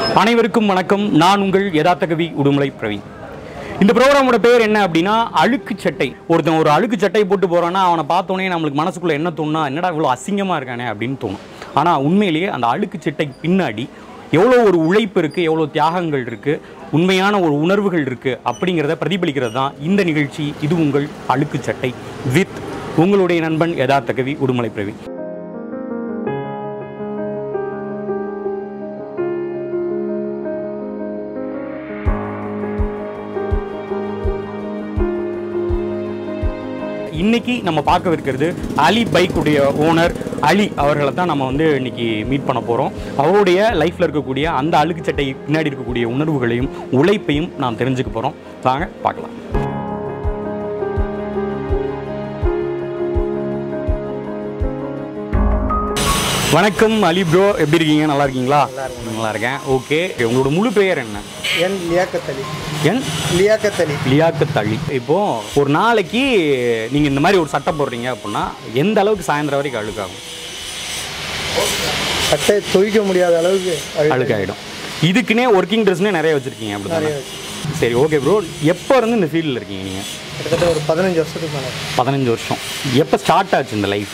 அனைவருக்கும் வணக்கம் நான் உங்கள் யதார்த்த கவி உடுமலை பிரவீன் இந்த ப்ரோக்ராமோட பேர் என்ன அப்படின்னா அழுக்கு சட்டை ஒருத்தன் ஒரு அழுக்கு சட்டை போட்டு போறான்னா அவனை பார்த்தோன்னே நம்மளுக்கு மனசுக்குள்ள என்ன தோணுனா என்னடா இவ்வளோ அசிங்கமா இருக்கானே அப்படின்னு தோணும் ஆனால் உண்மையிலேயே அந்த அழுக்கு சட்டை பின்னாடி எவ்வளோ ஒரு உழைப்பு இருக்குது எவ்வளோ தியாகங்கள் இருக்குது உண்மையான ஒரு உணர்வுகள் இருக்குது அப்படிங்கிறத பிரதிபலிக்கிறது தான் இந்த நிகழ்ச்சி இது உங்கள் அழுக்கு சட்டை வித் உங்களுடைய நண்பன் யதார்த்த கவி உடுமலை பிரவீன் இன்னைக்கு நம்ம பார்க்கவிருக்கிறது அலி பைக்குடைய ஓனர் அலி அவர்களை தான் நம்ம வந்து இன்னைக்கு மீட் பண்ண போகிறோம் அவருடைய லைஃப்பில் இருக்கக்கூடிய அந்த அழுக்கு சட்டை பின்னாடி இருக்கக்கூடிய உணர்வுகளையும் உழைப்பையும் நாம் தெரிஞ்சுக்க போகிறோம் வாங்க பார்க்கலாம் வணக்கம் அலி ப்ரோ எப்படி இருக்கீங்க நல்லா இருக்கீங்களா நல்லா இருக்கேன் ஓகே உங்களோட முழு பெயர் என்ன என் லியாக்கத் அலி என் லியாக்கத் அலி லியாக்கத் அலி இப்போ ஒரு நாளைக்கு நீங்க இந்த மாதிரி ஒரு சட்டை போடுறீங்க அப்படின்னா எந்த அளவுக்கு சாயந்தரம் வரைக்கும் அழுக்காகும் சட்டை துவைக்க முடியாத அளவுக்கு அழுக்கு. அழுக்காயிடும் இதுக்குன்னே ஒர்க்கிங் ட்ரெஸ்னே நிறைய வச்சிருக்கீங்க அப்படிதானே சரி ஓகே ப்ரோ எப்போ இருந்து இந்த ஃபீல்டில் இருக்கீங்க நீங்கள் கிட்டத்தட்ட ஒரு பதினஞ்சு வருஷத்துக்கு மேலே பதினஞ்சு வருஷம் எப்போ ஸ்டார்ட் ஆச்சு இந்த லைஃப்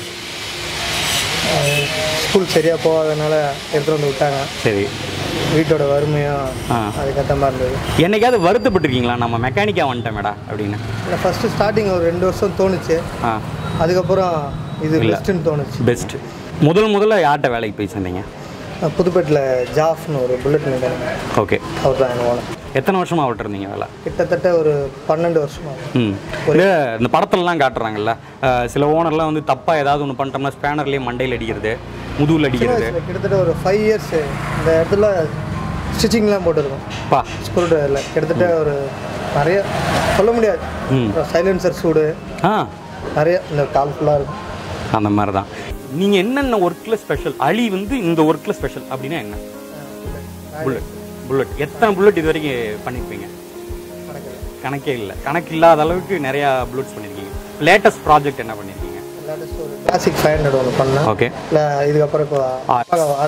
ஸ்கூல் சரியாக போகாதனால எடுத்துகிட்டு வந்து விட்டாங்க சரி வீட்டோட வறுமையும் ஆ அதுக்கேற்ற மாதிரி இருந்தது என்னைக்காவது வருத்தப்பட்டிருக்கீங்களா நம்ம மெக்கானிக்காக வந்துட்டோமேடா அப்படின்னு இல்லை ஃபஸ்ட்டு ஸ்டார்டிங் ஒரு ரெண்டு வருஷம் தோணுச்சு ஆ அதுக்கப்புறம் இது பெஸ்ட்டுன்னு தோணுச்சு பெஸ்ட் முதல் முதல்ல யார்கிட்ட வேலைக்கு போய் சேர்ந்தீங்க நான் புதுப்பேட்டில் ஜாஃப்னு ஒரு புல்லட் மெக்கானிக் ஓகே அவர் தான் எனக்கு ஓனர் எத்தனை வருஷமா அவர்கிட்ட இருந்தீங்க வேலை கிட்டத்தட்ட ஒரு பன்னெண்டு வருஷமா ம் இல்லை இந்த படத்துலலாம் காட்டுறாங்கல்ல அஹ் சில ஓனர்லாம் வந்து தப்பாக ஏதாவது ஒன்று பண்ணிட்டோம்னா ஸ்பேனர்லேயே மண்டையில் அடிக்கிறது முதுகில் அடிக்கிறது கிட்டத்தட்ட ஒரு ஃபைவ் இயர்ஸ் இந்த இடத்துல ஸ்டிச்சிங்லாம் போட்டிருக்கோம் பா ஸ்க்ரூ ட்ரைவரில் கிட்டத்தட்ட ஒரு நிறைய சொல்ல முடியாது ம் சைலன்சர் சூடு ஆ நிறைய இந்த கால் ஃபுல்லாக இருக்கும் அந்த மாதிரி தான் நீங்கள் என்னென்ன ஒர்க்கில் ஸ்பெஷல் அலி வந்து இந்த ஒர்க்கில் ஸ்பெஷல் அப்படின்னா என்ன புல்லட் புல்லட் எத்தனை புல்லட் இது வரைக்கும் பண்ணியிருப்பீங்க கணக்கே இல்லை கணக்கு இல்லாத அளவுக்கு நிறையா புல்லட்ஸ் பண்ணியிருக்கீங்க லேட்டஸ்ட் ப்ராஜெக்ட் என்ன பண்ணியிருக்கீங்க லேட்டஸ்ட் ஒரு கிளாசிக் ஃபைவ் ஹண்ட்ரட் ஒன்று பண்ணேன் ஓகே இல்லை இதுக்கப்புறம் இப்போ ஆ. ஆறு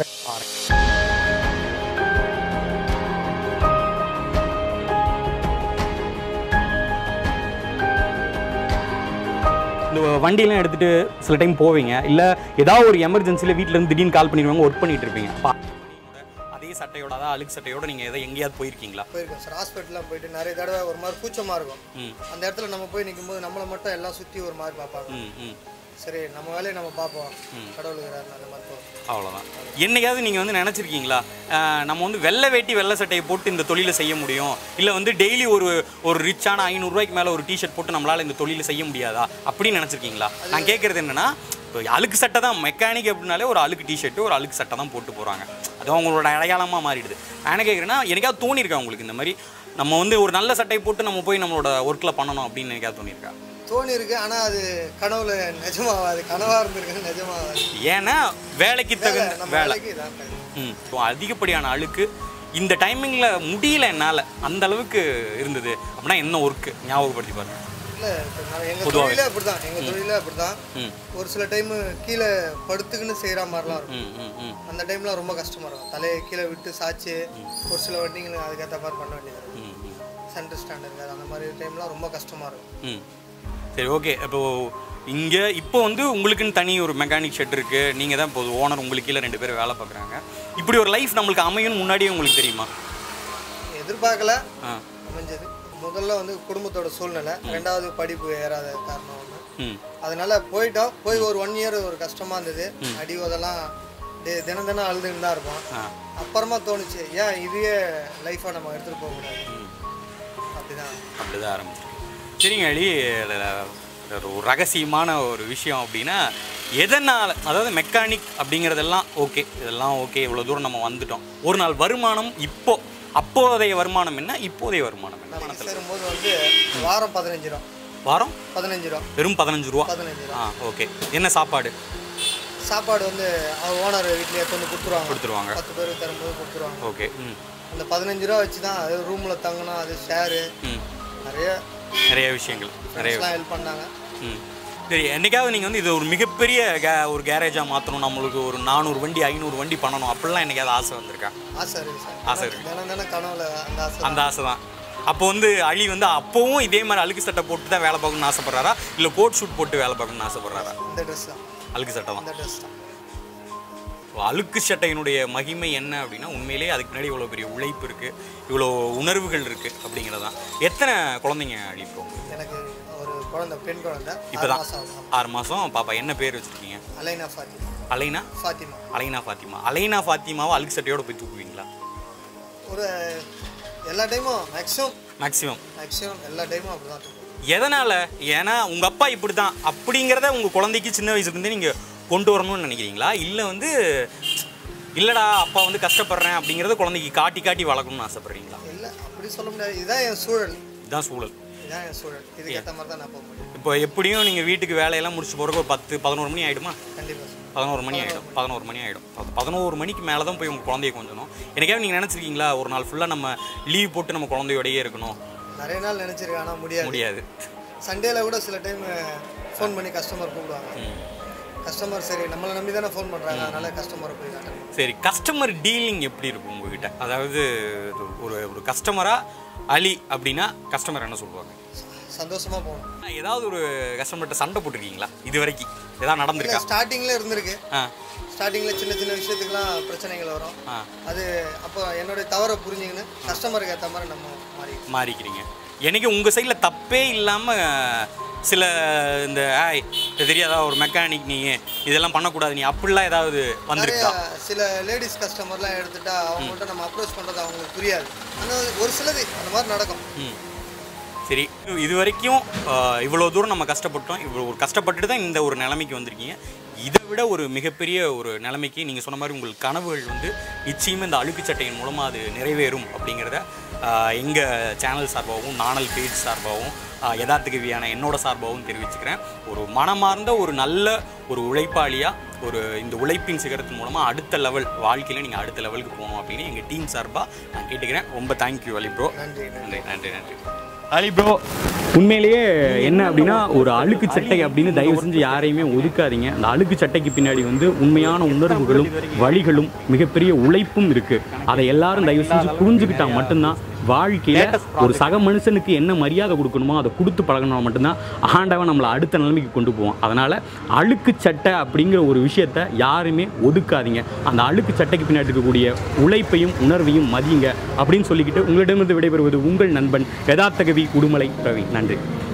இந்த வண்டியெல்லாம் எடுத்துட்டு சில டைம் போவீங்க இல்லை ஏதாவது ஒரு எமர்ஜென்சியில் வீட்டில் இருந்து திடீர்னு கால் பண்ணிடுவாங்க ஒர்க் பண்ணிட்டு இருப்பீங்க அப்ப அதே சட்டையோட அதான் அழுக்கு சட்டையோட நீங்கள் எதை எங்கேயாவது போயிருக்கீங்களா போயிருக்கோம் சார் ஹாஸ்பிட்டல்லாம் போயிட்டு நிறைய தடவை ஒரு மாதிரி கூச்சமாக இருக்கும் ம் அந்த இடத்துல நம்ம போய் நிற்கும்போது நம்மளை மட்டும் எல்லாம் சுற்றி ஒரு மாதிரி பார்ப்பாங்க ம் ம் சரி நம்ம வேலையை நம்ம பார்ப்போம் கடவுள் இருக்கிறாரு அந்த மாதிரி தோணும். அவ்வளோதான் என்னைக்காவது நீங்கள் வந்து நினச்சிருக்கீங்களா அஹ், நம்ம வந்து வெள்ளை வேட்டி வெள்ளை சட்டையை போட்டு இந்த தொழிலை செய்ய முடியும் இல்லை வந்து டெய்லி ஒரு ஒரு ரிச்சான ஐநூறுரூவாய்க்கு மேலே ஒரு டிஷர்ட் போட்டு நம்மளால் இந்த தொழிலை செய்ய முடியாதா அப்படின்னு நினச்சிருக்கீங்களா நான் கேட்குறது என்னன்னா இப்போ அழுக்கு சட்டை தான் மெக்கானிக் அப்படின்னாலே ஒரு அழுக்கு டிஷர்ட்டு ஒரு அழுக்கு சட்டை தான் போட்டு போகிறாங்க அது அவங்களோட அடையாளமாக மாறிடுது நான் என்ன கேட்குறேன்னா எனக்காவது தோணியிருக்கா உங்களுக்கு இந்த மாதிரி நம்ம வந்து ஒரு நல்ல சட்டை போட்டு நம்ம போய் நம்மளோட ஒர்க்கில் பண்ணணும் அப்படின்னு எனக்காவது தோணியிருக்கா தோணி இருக்கு ஆனால் அது கனவுல நிஜமாவாது கனவாக இருந்திருக்கு நிஜமாவாது ஏன்னா வேலைக்கு தகுந்த நம்ம வேலை வேலைக்கு இதான் பயன். ம் இப்போ அதிகப்படியான அழுக்கு இந்த டைமிங்கில் முடியல என்னால் அந்த அளவுக்கு இருந்தது அப்படின்னா என்ன ஒர்க்கு ஞாபகப்படுத்தி பாருங்க இல்லை எங்கள் தொழிலே அப்படி தான் எங்கள் தொழிலே அப்படி தான் ம் ஒரு சில டைமு கீழே படுத்துக்கின்னு செய்கிற மாதிரிலாம் இருக்கும் ம் ம் ம் அந்த டைம்லாம் ரொம்ப கஷ்டமாக இருக்கும் தலையை கீழே விட்டு சாய்ச்சி ஒரு சில வண்டிங்களை அதுக்கேற்ற மாதிரி பண்ண வேண்டியது இருக்கும் ம், ம் சென்டர் ஸ்டாண்ட் இருக்காது அந்த மாதிரி டைம்லாம் ரொம்ப கஷ்டமாக இருக்கும் ம் சரி ஓகே இப்போ இங்கே இப்போ வந்து உங்களுக்குன்னு தனி ஒரு மெக்கானிக் ஷெட் இருக்குது நீங்கள் தான் இப்போ ஓனர் உங்களுக்கு கீழே ரெண்டு பேர் வேலை பார்க்குறாங்க இப்படி ஒரு லைஃப் நம்மளுக்கு அமையும்னு முன்னாடியே உங்களுக்கு தெரியுமா எதிர்பார்க்கல ஆ அமைஞ்சது முதல்ல வந்து குடும்பத்தோட சூழ்நிலை ரெண்டாவது படிப்பு ஏறாத காரணம் ஒன்று ம் அதனால போயிட்டோம் போய் ஒரு ஒன் இயர் ஒரு கஷ்டமாக இருந்தது அடி உதெல்லாம் டே- தினம் தினம் அழுதுன்னு தான் இருப்போம் ஆ அப்புறமா தோணுச்சு ஏன் இதையே லைஃபாக நம்ம எடுத்துகிட்டு போக முடியாது ம் அப்படிதான் அப்படிதான் ஆரம்பிச்சிருக்கு சரிங்க அழி இதுல ஒரு ரகசியமான ஒரு விஷயம் அப்படின்னா எதனால் அதாவது மெக்கானிக் அப்படிங்கிறதெல்லாம் ஓகே இதெல்லாம் ஓகே இவ்வளோ தூரம் நம்ம வந்துட்டோம் ஒரு நாள் வருமானம் இப்போ அப்போதைய வருமானம் என்ன இப்போதைய வருமானம் என்ன பணத்தில் சேரும்போது வந்து வாரம் பதினஞ்சு ரூபா வாரம் பதினஞ்சு ரூபா வெறும் பதினஞ்சு ரூபா பதினஞ்சு ரூபா ஆ ஓகே என்ன சாப்பாடு சாப்பாடு வந்து அவங்க ஓனர் வீட்லேயே எடுத்து வந்து கொடுத்துருவாங்க கொடுத்துருவாங்க பத்து பேருக்கு தரும்போது கொடுத்துருவாங்க ஓகே ம் அந்த பதினஞ்சு ரூபா வச்சு தான் அது ரூமில் தங்கணும் அது ஷேரு ம் நிறைய நிறைய விஷயங்கள் நிறைய எல்லாம் ஹெல்ப் பண்ணாங்க ம் சரி என்னைக்காவது நீங்கள் வந்து இது ஒரு மிகப்பெரிய கே ஒரு கேரேஜாக மாற்றணும் நம்மளுக்கு ஒரு நானூறு வண்டி ஐநூறு வண்டி பண்ணணும் அப்படிலாம் என்னைக்காவது ஆசை வந்திருக்கா ஆசை இருக்கு சார் ஆசை இருக்கு. தினம் தினம் கனவுல அந்த ஆசை அந்த ஆசை தான் அப்போ வந்து அழி வந்து அப்போவும் இதே மாதிரி அழுக்கு சட்டை போட்டு தான் வேலை பார்க்கணும்னு ஆசைப்படுறாரா இல்லை கோட் ஷூட் போட்டு வேலை பார்க்கணும்னு ஆசைப்படுறாரா இந்த ட்ரெஸ் தான் அழுக்கு சட்டை தான் இந்த ட்ரெஸ் தான் ஸோ அழுக்கு சட்டையினுடைய மகிமை என்ன அப்படின்னா உண்மையிலேயே அதுக்கு பின்னாடி இவ்வளோ பெரிய உழைப்பு இருக்குது இவ்வளோ உணர்வுகள் இருக்குது அப்படிங்கிறது தான் எத்தனை குழந்தைங்க அழிப்போம் எனக்கு ஒரு குழந்தை பெண் குழந்தை இப்போ ஆறு தான் மாசம் ஆகுது ஆறு மாதம் பாப்பா என்ன பேர் வச்சுருக்கீங்க அலைனா ஃபாத்திமா அலைனா ஃபாத்திமா அலைனா ஃபாத்திமா அலைனா ஃபாத்திமாவை அழுக்கு சட்டையோட போய் தூக்குவீங்களா ஒரு எல்லா டைமும் மேக்ஸிமம் மேக்ஸிமம் மேக்ஸிமம் எல்லா டைமும் அப்படி தான் தூக்குவோம் எதனால் ஏன்னா உங்கள் அப்பா இப்படி தான் அப்படிங்கிறத உங்கள் குழந்தைக்கு சின்ன வயசுலேருந்தே நீங்கள் கொண்டு வரணும்னு நினைக்கிறீங்களா இல்லை வந்து இல்லைடா அப்பா வந்து கஷ்டப்படுறேன் அப்படிங்கிறத குழந்தைக்கு காட்டி காட்டி வளர்க்கணும்னு ஆசைப்படுறீங்களா இல்லை அப்படி சொல்ல முடியாது இதுதான் என் சூழல் இதுதான் சூழல் இதுதான் என் சூழல் இதுக்கேற்ற மாதிரி தான் நான் போக முடியும் இப்போ எப்படியும் நீங்கள் வீட்டுக்கு வேலையெல்லாம் முடிச்சு போகிறக்கு ஒரு பத்து பதினோரு மணி ஆகிடுமா கண்டிப்பாக பதினோரு மணி ஆகிடும் பதினோரு மணி ஆகிடும் பதினோரு மணிக்கு மேலே தான் போய் உங்கள் குழந்தைய கொஞ்சணும் எனக்காக நீங்கள் நினச்சிருக்கீங்களா ஒரு நாள் ஃபுல்லாக நம்ம லீவ் போட்டு நம்ம குழந்தையோடயே இருக்கணும் நிறைய நாள் நினச்சிருக்கேன் ஆனால் முடியாது முடியாது சண்டேல கூட சில டைம் ஃபோன் பண்ணி கஸ்டமர் கூப்பிடுவாங்க கஸ்டமர் சரி நம்மளை நம்பி தானே ஃபோன் பண்ணுறாங்க அதனால கஸ்டமரை போய் காட்டுறேன் சரி கஸ்டமர் டீலிங் எப்படி இருக்கும் உங்ககிட்ட அதாவது ஒரு ஒரு கஸ்டமராக அலி அப்படின்னா கஸ்டமர் என்ன சொல்லுவாங்க சந்தோஷமாக போகணும் ஏதாவது ஒரு கஸ்டமர்கிட்ட சண்டை போட்டிருக்கீங்களா இது வரைக்கும் ஏதாவது நடந்திருக்கா ஸ்டார்டிங்கில் இருந்திருக்கு ஆ ஸ்டார்டிங்கில் சின்ன சின்ன விஷயத்துக்குலாம் பிரச்சனைகள் வரும் ஆ அது அப்போ என்னுடைய தவறை புரிஞ்சுக்கின்னு கஸ்டமருக்கு ஏற்ற மாதிரி நம்ம மாறி மாறிக்கிறீங்க எனக்கு உங்கள் சைடில் தப்பே இல்லாமல் சில இந்த ஆய் இது தெரியாதா ஒரு மெக்கானிக் நீ இதெல்லாம் பண்ணக்கூடாது நீ அப்படிலாம் ஏதாவது நிறைய வந்திருக்கா சில லேடிஸ் கஸ்டமர்லாம் எடுத்துட்டா அவங்கள்ட்ட நம்ம அப்ரோச் பண்ணுறது அவங்களுக்கு புரியாது ஆனால் ஒரு சிலது அந்த மாதிரி நடக்கும் ம் சரி இது வரைக்கும் ஆஹ், இவ்வளோ தூரம் நம்ம கஷ்டப்பட்டோம் இவ்வளோ ஒரு கஷ்டப்பட்டுட்டு தான் இந்த ஒரு நிலைமைக்கு வந்திருக்கீங்க இதை விட ஒரு மிகப்பெரிய ஒரு நிலைமைக்கு நீங்கள் சொன்ன மாதிரி உங்கள் கனவுகள் வந்து நிச்சயமாக இந்த அழுக்கு சட்டையின் மூலமாக அது நிறைவேறும் அப்படிங்கிறத எங்கள் சேனல் சார்பாகவும் நாணல் பேஜ் சார்பாகவும் ஆஹ், யதார்த்தகவியான என்னோட சார்பாகவும் தெரிவிச்சுக்கிறேன் ஒரு மனமார்ந்த ஒரு நல்ல ஒரு உழைப்பாளியாக ஒரு இந்த உழைப்பின் சிகரத்தின் மூலமாக அடுத்த லெவல் வாழ்க்கையில் நீங்கள் அடுத்த லெவலுக்கு போகணும் அப்படின்னு எங்கள் டீம் சார்பாக நான் கேட்டுக்கிறேன் ரொம்ப தேங்க்யூ அலி ப்ரோ நன்றி நன்றி நன்றி நன்றி அலி ப்ரோ உண்மையிலேயே என்ன அப்படின்னா ஒரு அழுக்கு சட்டை அப்படின்னு தயவு செஞ்சு யாரையுமே ஒதுக்காதீங்க அந்த அழுக்கு சட்டைக்கு பின்னாடி வந்து உண்மையான உணர்வுகளும் வழிகளும் மிகப்பெரிய உழைப்பும் இருக்கு அதை எல்லாரும் தயவு செஞ்சு புரிஞ்சுக்கிட்டா மட்டும்தான் வாழ்க்கையில ஒரு சக மனுஷனுக்கு என்ன மரியாதை கொடுக்கணுமோ அதை கொடுத்து பழகினா மட்டும்தான் ஆண்டவன் நம்மளை அடுத்த நிலைமைக்கு கொண்டு போவான் அதனால அழுக்கு சட்டை அப்படிங்கிற ஒரு விஷயத்த யாருமே ஒதுக்காதீங்க அந்த அழுக்கு சட்டைக்கு பின்னாடி இருக்கக்கூடிய உழைப்பையும் உணர்வையும் மதியுங்க அப்படின்னு சொல்லிக்கிட்டு உங்களிடமிருந்து விடைபெறுவது உங்கள் நண்பன் யதார்த்தகவி உடுமலை ரவி நன்றி